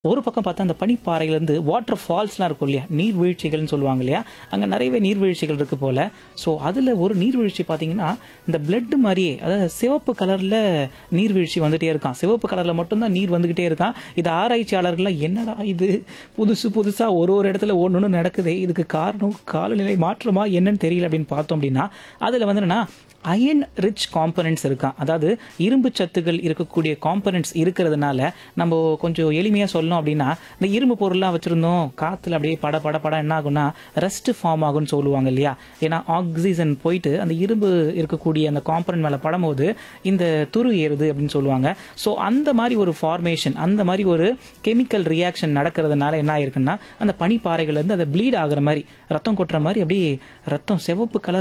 ஒரு பக்கம் பார்த்தா அந்த பனிப்பாறையிலேருந்து வாட்டர் ஃபால்ஸ்லாம் இருக்கும் இல்லையா நீர்வீழ்ச்சிகள்னு சொல்லுவாங்க இல்லையா அங்கே நிறையவே நீர்வீழ்ச்சிகள் இருக்கு போல ஸோ அதில் ஒரு நீர்வீழ்ச்சி பார்த்தீங்கன்னா இந்த பிளட் மாதிரியே அதாவது சிவப்பு கலரில் நீர்வீழ்ச்சி வந்துட்டே இருக்கான் சிவப்பு கலரில் மட்டும்தான் நீர் வந்துக்கிட்டே இருக்கான் இது ஆராய்ச்சியாளர்கள்லாம் என்னடா இது புதுசு புதுசாக ஒரு ஒரு இடத்துல ஒன்று ஒன்று நடக்குது இதுக்கு காரணம் காலநிலை மாற்றமா என்னன்னு தெரியல அப்படின்னு பார்த்தோம் அப்படின்னா அதில் வந்து என்னன்னா அயன் ரிச் காம்பனன்ட்ஸ் இருக்கான் அதாவது இரும்பு சத்துக்கள் இருக்கக்கூடிய காம்பனன்ட்ஸ் இருக்கிறதுனால நம்ம கொஞ்சம் எளிமையாக சொல்லணும் அப்படின்னா இந்த இரும்பு பொருள்லாம் வச்சுருந்தோம் காற்றுல அப்படியே பட பட பட என்ன ஆகும்னா ரெஸ்ட் ஃபார்ம் ஆகும்னு சொல்லுவாங்க இல்லையா ஏன்னா ஆக்சிஜன் போயிட்டு அந்த இரும்பு இருக்கக்கூடிய அந்த காம்பனன்ட் மேலே படும்போது இந்த துரு ஏறுது அப்படின்னு சொல்லுவாங்க ஸோ அந்த மாதிரி ஒரு ஃபார்மேஷன் அந்த மாதிரி ஒரு கெமிக்கல் ரியாக்ஷன் நடக்கிறதுனால என்ன ஆயிருக்குன்னா அந்த பனிப்பாறைகள்லேருந்து அதை ப்ளீட் ஆகுற மாதிரி ரத்தம் கொட்டுற மாதிரி அப்படியே ரத்தம் சிவப்பு கலர்